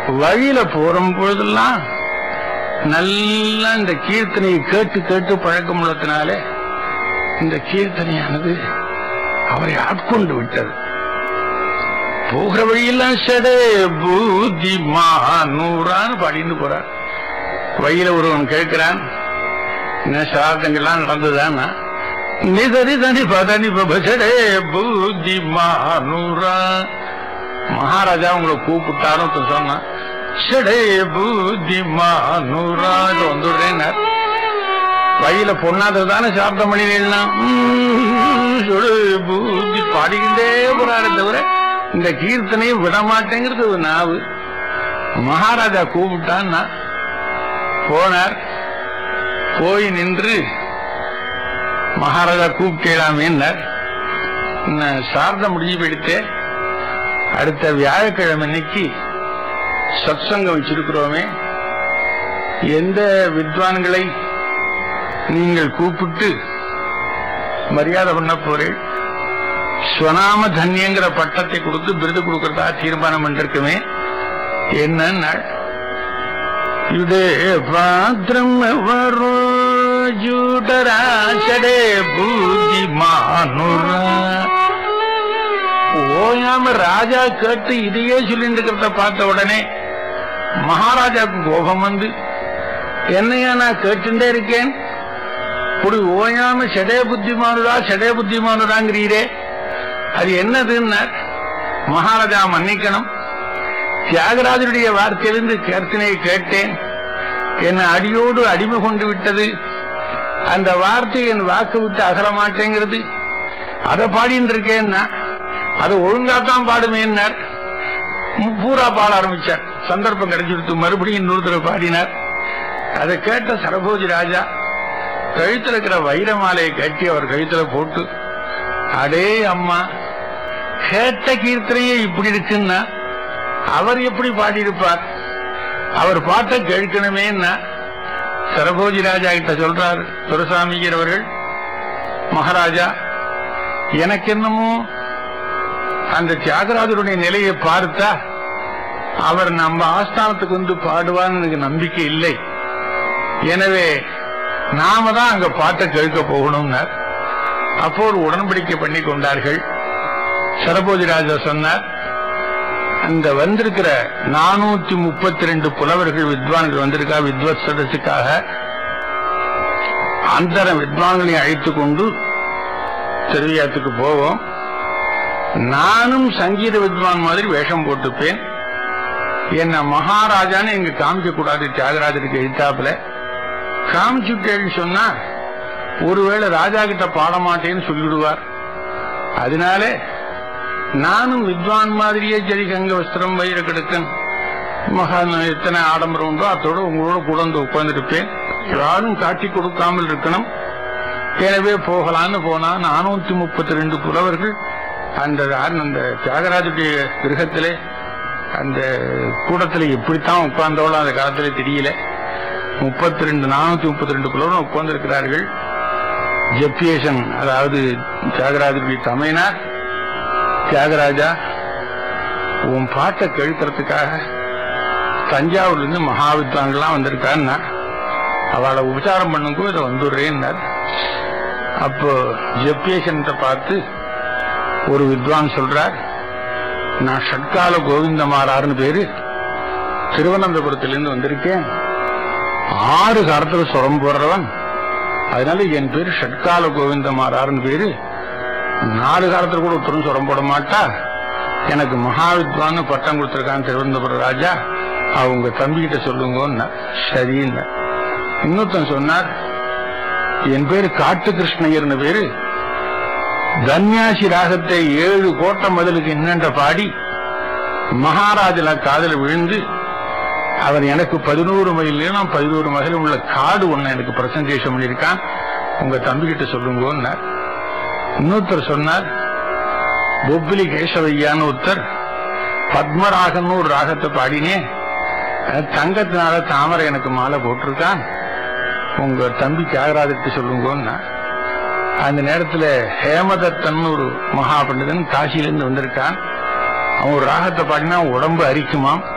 வழியில போற பொழுதெல்லாம் நல்லா இந்த கீர்த்தனையை கேட்டு கேட்டு பழக்கம் உள்ளத்தினாலே இந்த கீர்த்தனையானது அவரை ஆட்கொண்டு விட்டது போகிற வழியெல்லாம் சடே பூதி மானூரான்னு பாடிட்டு போறார் வழியில ஒருவன் கேட்கிறான் என்ன சாதங்கள்லாம் நடந்ததான்னா நிதரி தனி பதனி பசடே பூதி மானூரா மகாராஜா உங்களை கூப்பிட்டாரும் சொன்னான் சடே பூதி மானூரா இது வந்துடுறேன்னார் வழியில பொண்ணாத தானே சாப்பிட்ட மொழிகள்னா பூதி பாடிக்கிட்டே போறாரு தவிர இந்த கீர்த்தனையை விட மாட்டேங்கிறது ஒரு நாவு மகாராஜா கூப்பிட்டான்னா போனார் போய் நின்று மகாராஜா கூப்பிட்டேலாமேன்னார் சாரத முடிஞ்சு போயிடுத்து அடுத்த வியாழக்கிழமை அன்னைக்கு சத்சங்கம் வச்சிருக்கிறோமே எந்த வித்வான்களை நீங்கள் கூப்பிட்டு மரியாதை பண்ண போறேன் ஸ்வநாம தன்யங்கிற பட்டத்தை கொடுத்து விருது கொடுக்கறதா தீர்மானம் பண்ணிருக்குமே என்ன யுடே பாத்திரம் வரோ ஜூடராசடே பூஜி மானுரா ஓயாம ராஜா கேட்டு இதையே சொல்லிட்டு இருக்கிறத பார்த்த உடனே மகாராஜாவுக்கு கோபம் வந்து என்னையா நான் கேட்டுட்டே இருக்கேன் இப்படி ஓயாம செடே புத்திமானுரா செடே புத்திமானுராங்கிறீரே அது என்னதுன்னா மகாராஜா மன்னிக்கணும் தியாகராஜருடைய வார்த்தையிலிருந்து கீர்த்தனையை கேட்டேன் என்னை அடியோடு அடிமை கொண்டு விட்டது அந்த வார்த்தை என் வாக்கு விட்டு அகல மாட்டேங்கிறது அதை பாடின்னு இருக்கேன்னா அது ஒழுங்காத்தான் பாடுமேன்னார் பூரா பாட ஆரம்பிச்சார் சந்தர்ப்பம் கிடைச்சிருத்து மறுபடியும் இன்னொரு தடவை பாடினார் அதை கேட்ட சரபோஜி ராஜா கழுத்துல இருக்கிற வைர மாலையை கட்டி அவர் கழுத்துல போட்டு அடே அம்மா கேட்ட கீர்த்தனையே இப்படி இருக்குன்னா அவர் எப்படி பாடியிருப்பார் அவர் பாட்டை கேட்கணுமேன்னா சரபோஜி ராஜா கிட்ட சொல்றார் துரசாமிகர் அவர்கள் மகாராஜா எனக்கு என்னமோ அந்த தியாகராஜருடைய நிலையை பார்த்தா அவர் நம்ம ஆஸ்தானத்துக்கு வந்து பாடுவான்னு எனக்கு நம்பிக்கை இல்லை எனவே நாம தான் அங்க பாட்டை கேட்க போகணும்னார் அப்போ ஒரு உடன்படிக்கை பண்ணி கொண்டார்கள் சரபோஜி ராஜா சொன்னார் அந்த வந்திருக்கிற நானூத்தி முப்பத்தி ரெண்டு புலவர்கள் வித்வான்கள் வந்திருக்கா வித்வத் சதஸுக்காக அந்தர வித்வான்களை அழைத்து கொண்டு திருவியாத்துக்கு போவோம் நானும் சங்கீத வித்வான் மாதிரி வேஷம் போட்டுப்பேன் என்ன மகாராஜான்னு எங்க காமிக்க கூடாது தியாகராஜருக்கு எழுத்தாப்புல காமிச்சுட்டேன்னு சொன்னா ஒருவேளை ராஜா கிட்ட பாட மாட்டேன்னு சொல்லிடுவார் அதனால நானும் வித்வான் மாதிரியே சரி கங்க வஸ்திரம் வயிறு கிடக்கன் மகான் எத்தனை ஆடம்பரம் உண்டோ அதோட உங்களோட கூட வந்து உட்கார்ந்துருப்பேன் யாரும் காட்டி கொடுக்காமல் இருக்கணும் எனவே போகலான்னு போனா நானூத்தி முப்பத்தி ரெண்டு புலவர்கள் அந்த அந்த தியாகராஜுடைய கிரகத்திலே அந்த கூடத்துல எப்படித்தான் உட்கார்ந்தவளோ அந்த காலத்துல தெரியல முப்பத்தி ரெண்டு நானூத்தி முப்பத்தி ரெண்டு புலவரும் உட்கார்ந்து இருக்கிறார்கள் ஜெப்பியேசன் அதாவது தியாகராஜருடைய தமையனார் தியாகராஜா உன் பாட்டை கேட்கறதுக்காக தஞ்சாவூர்ல இருந்து மகாவித்வான்கள்லாம் வந்திருக்கான்னா அவளை உபச்சாரம் பண்ணுங்கோ இதை வந்துடுறேன்னார் அப்போ ஜெப்பியேசன் பார்த்து ஒரு வித்வான் சொல்றார் நான் ஷட்கால கோவிந்தமாரார்னு பேரு திருவனந்தபுரத்திலிருந்து வந்திருக்கேன் ஆறு காலத்துல சுரம் போடுறவன் அதனால என் பேரு ஷட்கால கோவிந்தமாரார்னு பேரு நாலு காலத்துல கூட ஒருத்தரும் சுரம் போட மாட்டா எனக்கு மகாவித்வான்னு பட்டம் கொடுத்திருக்கான் திருவனந்தபுரம் ராஜா அவங்க தம்பிகிட்ட சொல்லுங்கன்னா சரின்னு இன்னொருத்தன் சொன்னார் என் பேரு காட்டு கிருஷ்ணயர்னு பேரு தன்யாசி ராகத்தை ஏழு கோட்டை மதிலுக்கு என்னென்ற பாடி மகாராஜல காதல விழுந்து அவர் எனக்கு பதினோரு மைல் நீளம் பதினோரு மகள் உள்ள காடு ஒண்ணு எனக்கு பிரசன்டேஷன் பண்ணியிருக்கான் உங்க தம்பி கிட்ட சொல்லுங்கன்னார் இன்னொருத்தர் சொன்னார் பொப்பிலி கேசவையான்னு ஒருத்தர் பத்மராகன்னு ஒரு ராகத்தை பாடினேன் தங்கத்தினால தாமரை எனக்கு மாலை போட்டிருக்கான் உங்க தம்பி தியாகராஜத்தை சொல்லுங்கன்னா அந்த நேரத்துல ஹேமதத்தன் ஒரு மகா பண்டிதன் காசியிலிருந்து வந்திருக்கான் அவன் ஒரு ராகத்தை பாடினா உடம்பு அரிக்குமாம்